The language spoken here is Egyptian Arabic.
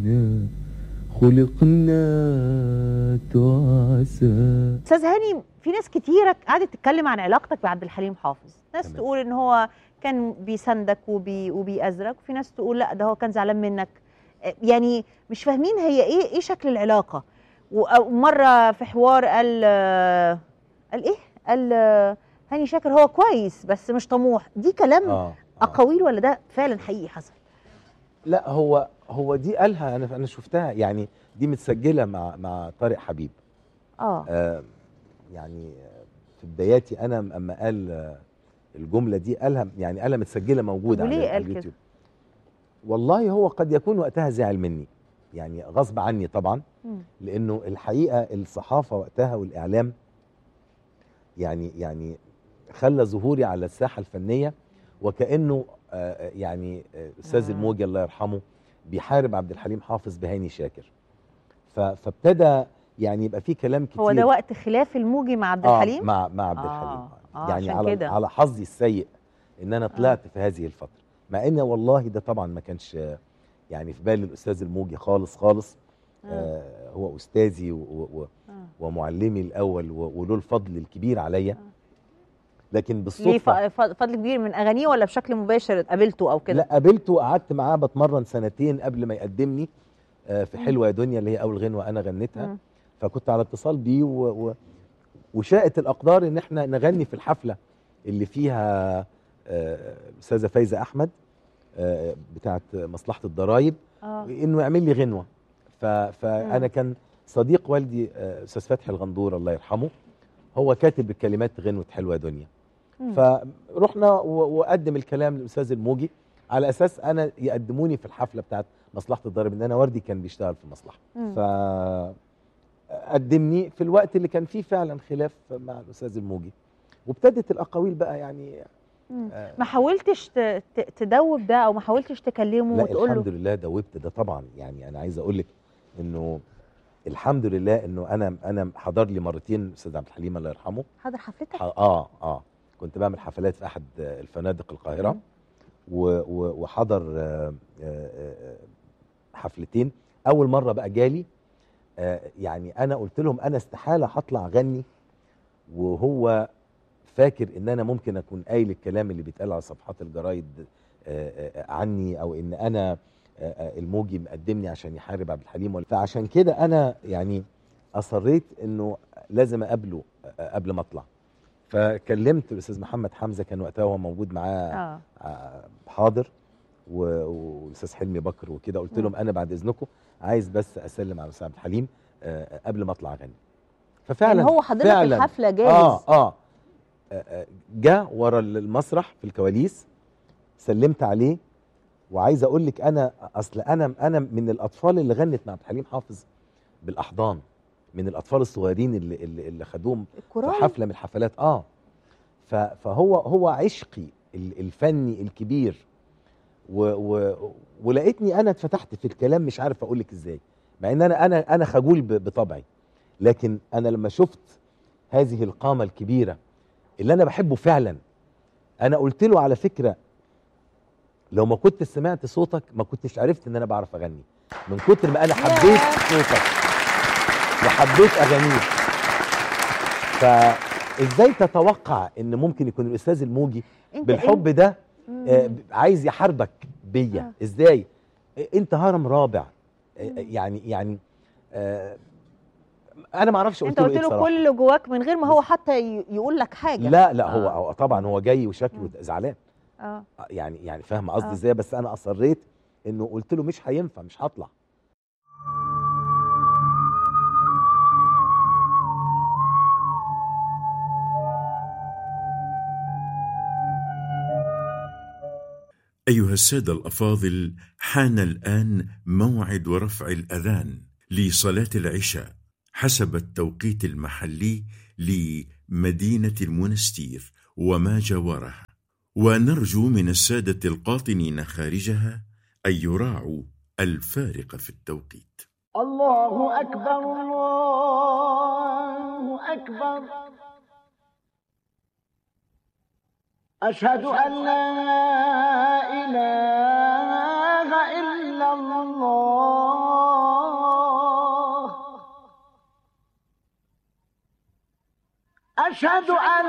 خلقنا تعسى استاذ هاني في ناس كتيره قعدت تتكلم عن علاقتك بعبد الحليم حافظ ناس تمام. تقول ان هو كان بيساندك وبي وبيأزرك وفي ناس تقول لا ده هو كان زعلان منك آه، يعني مش فاهمين هي ايه ايه شكل العلاقه ومره في حوار قال آه، قال ايه قال آه، هاني شاكر هو كويس بس مش طموح دي كلام اه آه. اقاويل ولا ده فعلا حقيقي حصل لا هو هو دي قالها انا انا شفتها يعني دي متسجله مع مع طارق حبيب اه آه يعني آه، في بداياتي انا اما قال آه، الجمله دي قالها يعني قالها متسجله موجوده وليه على قال على كده؟ اليوتيوب والله هو قد يكون وقتها زعل مني يعني غصب عني طبعا مم. لانه الحقيقه الصحافه وقتها والاعلام يعني يعني خلى ظهوري على الساحه الفنيه وكانه آه، يعني آه، استاذ آه. الموجي الله يرحمه بيحارب عبد الحليم حافظ بهاني شاكر ف- فابتدى يعني يبقى في كلام كتير هو ده وقت خلاف الموجي مع عبد آه الحليم مع مع عبد آه، الحليم آه، يعني عشان على كده. على حظي السيء ان انا طلعت في هذه الفتره مع ان والله ده طبعا ما كانش آه، يعني في بال الاستاذ الموجي خالص خالص آه. آه هو استاذي و و آه. ومعلمي الاول و- وله الفضل الكبير عليا لكن ليه بالصدفه ف- ف- فضل كبير من اغانيه ولا بشكل مباشر قابلته او كده لا قابلته وقعدت معاه بتمرن سنتين قبل ما يقدمني آه، في حلوه يا دنيا اللي هي اول غنوه انا غنيتها مم. فكنت على اتصال بيه و... و... وشاءت الاقدار ان احنا نغني في الحفله اللي فيها آه، الاستاذه فايزه احمد آه، بتاعه مصلحه الضرايب اه انه يعمل لي غنوه ف... فانا كان صديق والدي آه، استاذ فتحي الغندور الله يرحمه هو كاتب الكلمات غنوه حلوه يا دنيا مم. فرحنا و- وقدم الكلام للاستاذ الموجي على اساس انا يقدموني في الحفله بتاعت مصلحه الضرب ان انا وردي كان بيشتغل في المصلحه مم. ف قدمني في الوقت اللي كان فيه فعلا خلاف مع الاستاذ الموجي وابتدت الاقاويل بقى يعني مم. آه، ما حاولتش ت- ت- تدوب ده او ما حاولتش تكلمه لا وتقول الحمد له لله دوبت ده طبعا يعني انا عايز اقول لك انه الحمد لله انه انا انا حضر لي مرتين الاستاذ عبد الحليم الله يرحمه حاضر حفلتك ح- اه اه كنت بعمل حفلات في احد آه، الفنادق القاهره مم. و- و- وحضر آه، آه، آه، حفلتين اول مره بقى جالي آه، يعني انا قلت لهم انا استحاله هطلع اغني وهو فاكر ان انا ممكن اكون قايل الكلام اللي بيتقال على صفحات الجرايد آه، آه، عني او ان انا آه، آه، الموجي مقدمني عشان يحارب عبد الحليم ولا- فعشان كده انا يعني اصريت انه لازم اقابله آه، قبل ما اطلع فكلمت الاستاذ محمد حمزه كان وقتها هو موجود معاه اه آه، حاضر و- والاستاذ حلمي بكر وكده قلت لهم انا بعد اذنكم عايز بس اسلم على الاستاذ عبد الحليم آه، قبل ما اطلع اغني ففعلا يعني هو حضرتك فعلا الحفله جاهز اه اه آه، آه، جه ورا المسرح في الكواليس سلمت عليه وعايز اقول لك انا اصل انا انا من الاطفال اللي غنت مع عبد الحليم حافظ بالاحضان من الاطفال الصغيرين اللي اللي, اللي خدوهم في الكورال حفله من الحفلات اه ف- فهو هو عشقي ال- الفني الكبير و و ولقيتني انا اتفتحت في الكلام مش عارف اقول لك ازاي مع ان انا انا انا خجول ب- بطبعي لكن انا لما شفت هذه القامه الكبيره اللي انا بحبه فعلا انا قلت له على فكره لو ما كنت سمعت صوتك ما كنتش عرفت ان انا بعرف اغني من كتر ما انا حبيت صوتك وحبيت اغانيك فازاي تتوقع ان ممكن يكون الاستاذ الموجي انت بالحب ده مم. آه، ب- عايز يحاربك بيا آه. ازاي آه، انت هرم رابع آه، يعني يعني آه، انا ما اعرفش انت قلت له قلت ايه له بصراحه كل اللي جواك من غير ما هو حتى ي- يقول لك حاجه لا لا هو آه. هو طبعا هو جاي وشكله مم. زعلان اه آه، يعني يعني فاهم قصدي آه. ازاي بس انا اصريت انه قلت له مش هينفع مش هطلع أيها السادة الأفاضل حان الآن موعد رفع الأذان لصلاة العشاء حسب التوقيت المحلي لمدينة المنستير وما جاوره ونرجو من السادة القاطنين خارجها أن يراعوا الفارق في التوقيت الله أكبر الله أكبر أشهد أن لا إله إلا الله أشهد أن